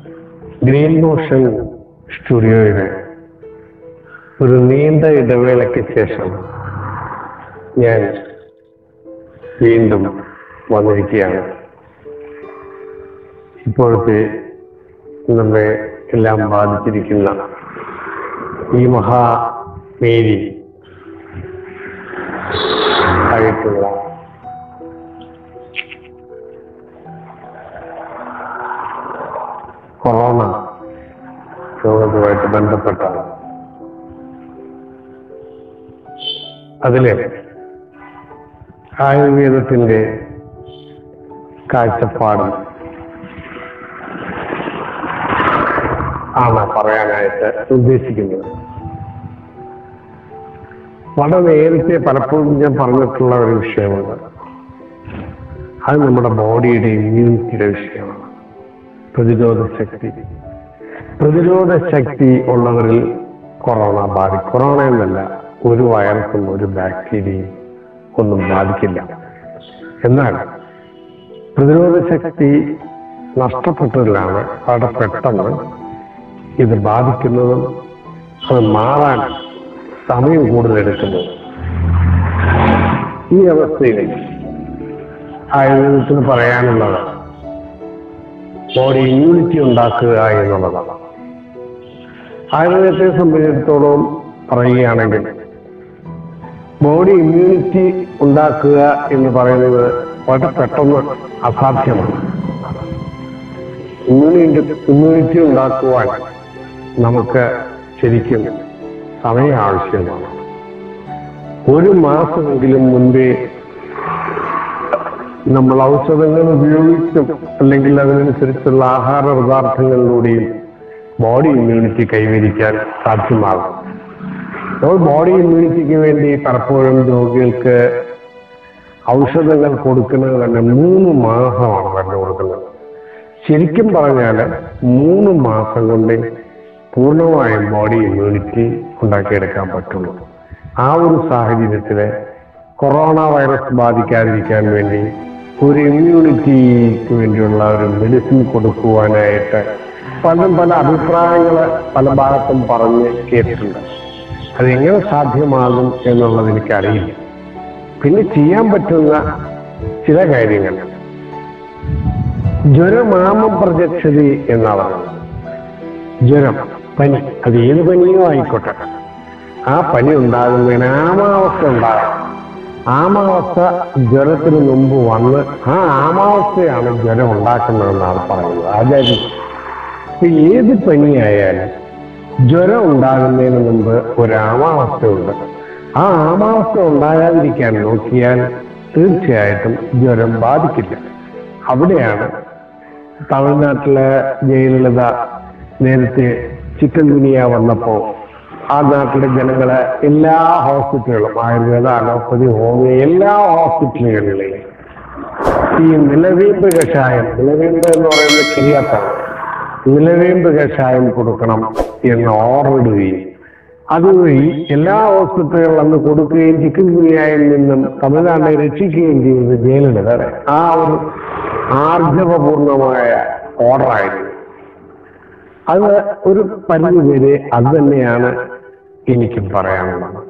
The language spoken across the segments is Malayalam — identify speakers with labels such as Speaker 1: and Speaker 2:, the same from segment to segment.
Speaker 1: ഗ്രീൻ മോഷൻ സ്റ്റുഡിയോയിലെ ഒരു നീണ്ട ഇടവേളയ്ക്ക് ശേഷം ഞാൻ വീണ്ടും വന്നിരിക്കുകയാണ് ഇപ്പോഴത്തെ നമ്മെ എല്ലാം ബാധിച്ചിരിക്കുന്ന ഈ മഹാമേരി ആയിട്ടുള്ള കൊറോണ രോഗവുമായിട്ട് ബന്ധപ്പെട്ട അതില് ആയുർവേദത്തിന്റെ കാഴ്ചപ്പാടും ആണ് പറയാനായിട്ട് ഉദ്ദേശിക്കുന്നത് വളരെ നേരത്തെ പലപ്പോഴും ഞാൻ പറഞ്ഞിട്ടുള്ള ഒരു വിഷയമാണ് അത് നമ്മുടെ ബോഡിയുടെ ഇമ്മ്യൂണിറ്റിയുടെ വിഷയമാണ് പ്രതിരോധ ശക്തി പ്രതിരോധ ശക്തി ഉള്ളവരിൽ കൊറോണ ബാധി കൊറോണ എന്നല്ല ഒരു വൈറസും ഒരു ബാക്ടീരിയയും ഒന്നും ബാധിക്കില്ല എന്നാൽ പ്രതിരോധ ശക്തി നഷ്ടപ്പെട്ടതിലാണ് വളരെ പെട്ടെന്ന് ഇത് ബാധിക്കുന്നതും അത് മാറാൻ സമയം കൂടുതലെടുക്കുന്നത് ഈ അവസ്ഥയിൽ ആയുർവേദത്തിന് പറയാനുള്ളത് ബോഡി ഇമ്മ്യൂണിറ്റി ഉണ്ടാക്കുക എന്നുള്ളതാണ് ആയുർവേദത്തെ സംബന്ധിച്ചിടത്തോളം പറയുകയാണെങ്കിൽ ബോഡി ഇമ്മ്യൂണിറ്റി ഉണ്ടാക്കുക എന്ന് പറയുന്നത് വളരെ പെട്ടെന്ന് അസാധ്യമാണ് ഇമ്മ്യൂണിറ്റി ഇമ്മ്യൂണിറ്റി ഉണ്ടാക്കുവാൻ നമുക്ക് ശരിക്കും സമയം ആവശ്യമാണ് ഒരു മാസമെങ്കിലും മുൻപേ നമ്മൾ ഔഷധങ്ങൾ ഉപയോഗിച്ചും അല്ലെങ്കിൽ അതിനനുസരിച്ചുള്ള ആഹാര പദാർത്ഥങ്ങളിലൂടെയും ബോഡി ഇമ്മ്യൂണിറ്റി കൈവരിക്കാൻ സാധ്യമാകും അപ്പോൾ ബോഡി ഇമ്മ്യൂണിറ്റിക്ക് വേണ്ടി പലപ്പോഴും രോഗികൾക്ക് ഔഷധങ്ങൾ കൊടുക്കുന്നത് തന്നെ മൂന്ന് മാസമാണ് തന്നെ കൊടുക്കുന്നത് ശരിക്കും പറഞ്ഞാൽ മൂന്ന് മാസം കൊണ്ട് പൂർണ്ണമായും ബോഡി ഇമ്മ്യൂണിറ്റി ഉണ്ടാക്കിയെടുക്കാൻ പറ്റുള്ളൂ ആ ഒരു സാഹചര്യത്തിൽ കൊറോണ വൈറസ് ബാധിക്കാതിരിക്കാൻ വേണ്ടി ഒരു ഇമ്മ്യൂണിറ്റിക്ക് വേണ്ടിയുള്ള ഒരു മെഡിസിൻ കൊടുക്കുവാനായിട്ട് പലരും പല അഭിപ്രായങ്ങൾ പല ഭാഗത്തും പറഞ്ഞ് കേട്ടിട്ടുണ്ട് അതെങ്ങനെ സാധ്യമാകും എന്നുള്ളത് എനിക്കറിയില്ല പിന്നെ ചെയ്യാൻ പറ്റുന്ന ചില കാര്യങ്ങൾ ജ്വരമാമ പ്രജക്ഷതി എന്നാണ് പറയുന്നത് ജ്വരം പനി അത് ഏത് പനിയോ ആയിക്കോട്ടെ ആ പനി ഉണ്ടാകുന്നതിന് ആമാവസ്ഥ ഉണ്ടാകും ആമാവസ്ഥ ജ്വരത്തിന് മുമ്പ് വന്ന് ആ ആമാവസ്ഥയാണ് ജ്വരം ഉണ്ടാക്കുന്നതെന്നാണ് പറയുന്നത് ആചാര്യം ഇപ്പൊ ഏത് പനിയായാലും ജ്വരം ഉണ്ടാകുന്നതിന് മുമ്പ് ഒരു ആമാവസ്ഥയുണ്ട് ആ ആമാവസ്ഥ ഉണ്ടാകാതിരിക്കാൻ നോക്കിയാൽ തീർച്ചയായിട്ടും ജ്വരം ബാധിക്കില്ല അവിടെയാണ് തമിഴ്നാട്ടിലെ ജയലളിത നേരത്തെ ചിക്കൻ ഗുനിയ വന്നപ്പോ ആ നാട്ടിലെ ജനങ്ങളെ എല്ലാ ഹോസ്പിറ്റലുകളും ആയുർവേദ അലോപ്പതി ഹോമിയോ എല്ലാ ഹോസ്പിറ്റലുകളിലെയും ഈ നിലവീമ്പ് കഷായം നിലവീമ്പ് എന്ന് പറയുന്നത് ശരിയാത്താണ് നിലവീമ്പ് കഷായം കൊടുക്കണം എന്ന് ഓർഡർ ഇടുകയും അതുവഴി എല്ലാ ഹോസ്പിറ്റലുകളിലും അന്ന് കൊടുക്കുകയും ചിക്കൻ ഗുനിയായിൽ നിന്നും തമിഴ്നാടിനെ രക്ഷിക്കുകയും ചെയ്യുന്നത് ജയിലിലത് ആ ഒരു ആർജവപൂർണമായ ഓർഡറായിരുന്നു അത് ഒരു പരിധി വരെ അത് തന്നെയാണ് എനിക്കും പറയാനുള്ളത്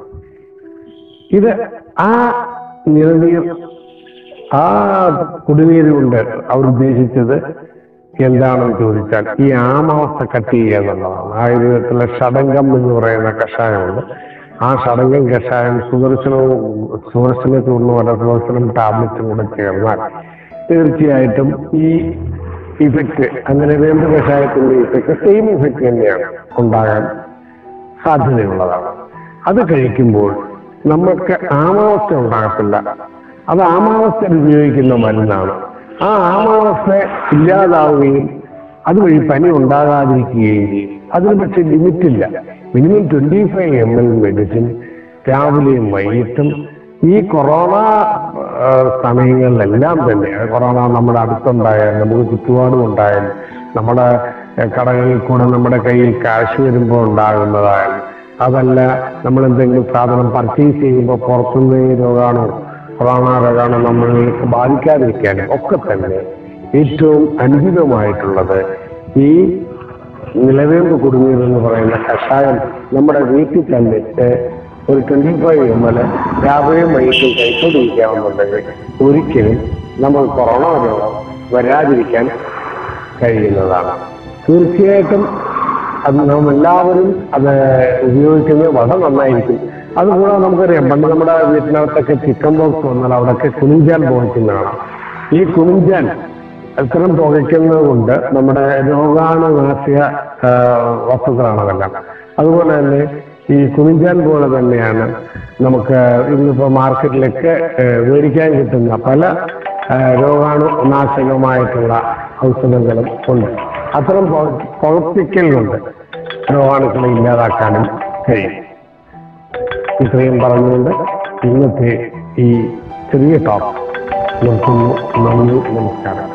Speaker 1: ഇത് ആ നിലനീർ ആ കുടിനീര് കൊണ്ട് അവർ ഉദ്ദേശിച്ചത് എന്താണെന്ന് ചോദിച്ചാൽ ഈ ആമാവസ്ഥ കട്ട് ചെയ്യുക എന്നുള്ളതാണ് ആയുർവേദത്തിലെ ഷടങ്കം എന്ന് പറയുന്ന കഷായമുണ്ട് ആ ഷടങ്കം കഷായം സുദർശനവും സുദർശന ചൂർണ്ണ പോലെ സുദർശനം ടാബ്ലറ്റും കൂടെ ചേർന്നാൽ തീർച്ചയായിട്ടും ഈ ഇഫക്റ്റ് അങ്ങനെ വേണ്ട കഷായത്തിന്റെ ഇഫക്റ്റ് സെയിം ഇഫക്റ്റ് തന്നെയാണ് ഉണ്ടാകാൻ സാധ്യതയുള്ളതാണ് അത് കഴിക്കുമ്പോൾ നമുക്ക് ആമാവസ്ഥ ഉണ്ടാകത്തില്ല അത് ആമാവസ്ഥയിൽ ഉപയോഗിക്കുന്ന മരുന്നാണ് ആ ആമാവസ്ഥ ഇല്ലാതാവുകയും അതുവഴി പനി ഉണ്ടാകാതിരിക്കുകയും ചെയ്യും അതിന് പക്ഷെ ലിമിറ്റില്ല minimum twenty five M L medicine രാവിലെയും വൈകിട്ടും ഈ കൊറോണ ആ, സമയങ്ങളിലെല്ലാം തന്നെ കൊറോണ നമ്മുടെ അടുത്തുണ്ടായാലും നമുക്ക് ചുറ്റുപാടും ഉണ്ടായാലും നമ്മുടെ ഏ, കടകളിൽ കൂടെ നമ്മുടെ കയ്യിൽ കാശ് വരുമ്പോൾ ഉണ്ടാകുന്നതായാലും അതല്ല നമ്മൾ എന്തെങ്കിലും സാധനം പർച്ചേസ് ചെയ്യുമ്പോൾ പുറത്തുനിന്ന് ഈ രോഗാണു കൊറോണ രോഗാണു നമ്മൾക്ക് ബാധിക്കാതിരിക്കാനും ഒക്കെ തന്നെ ഏറ്റവും അനുചിതമായിട്ടുള്ളത് ഈ നിലവേമ്പ് കുടുങ്ങിയത് എന്ന് പറയുന്ന കഷായം നമ്മുടെ വീട്ടിൽ തന്നെ ഏഹ്, ഒരു ട്വന്റി ഫൈവ് എം എൽ രാവിലെയും വൈകിട്ടും കഴിച്ചുകൊണ്ടിരിക്കാമെന്നുണ്ടെങ്കിൽ ഒരിക്കലും നമ്മൾ കൊറോണ രോഗം വരാതിരിക്കാൻ കഴിയുന്നതാണ് തീർച്ചയായിട്ടും അത് നാം എല്ലാവരും അത് ഉപയോഗിക്കുന്നത് വളരെ നന്നായിരിക്കും അതുകൂടാതെ നമുക്കറിയാം പണ്ട് നമ്മുടെ വീട്ടിനകത്തൊക്കെ ചിക്കൻ ബോക്സ് വന്നാൽ അവിടെയൊക്കെ കുനിഞ്ചാൻ പുകയ്ക്കുന്നതാണ് ഈ കുനിഞ്ചാൻ അത്തരം പുകയ്ക്കുന്നത് കൊണ്ട് നമ്മുടെ രോഗാണുനാശിക ആ, വസ്തുക്കളാണ് അതെല്ലാം അതുപോലെ തന്നെ ഈ കുനിഞ്ചാൻ പോലെ തന്നെയാണ് നമുക്ക് ഇന്നിപ്പോ മാർക്കറ്റിലൊക്കെ ആ, മേടിക്കാൻ കിട്ടുന്ന പല ആ, രോഗാണുനാശകമായിട്ടുള്ള ഔഷധങ്ങളും ഉണ്ട് അത്തരം പുക- പുകപ്പിക്കൽ കൊണ്ട് രോഗാണുക്കളെ ഇല്ലാതാക്കാനും കഴിയും ഇത്രയും പറഞ്ഞുകൊണ്ട് ഇന്നത്തെ ഈ ചെറിയ ടോക്ക് നിർത്തുന്നു നന്ദി നമസ്കാരം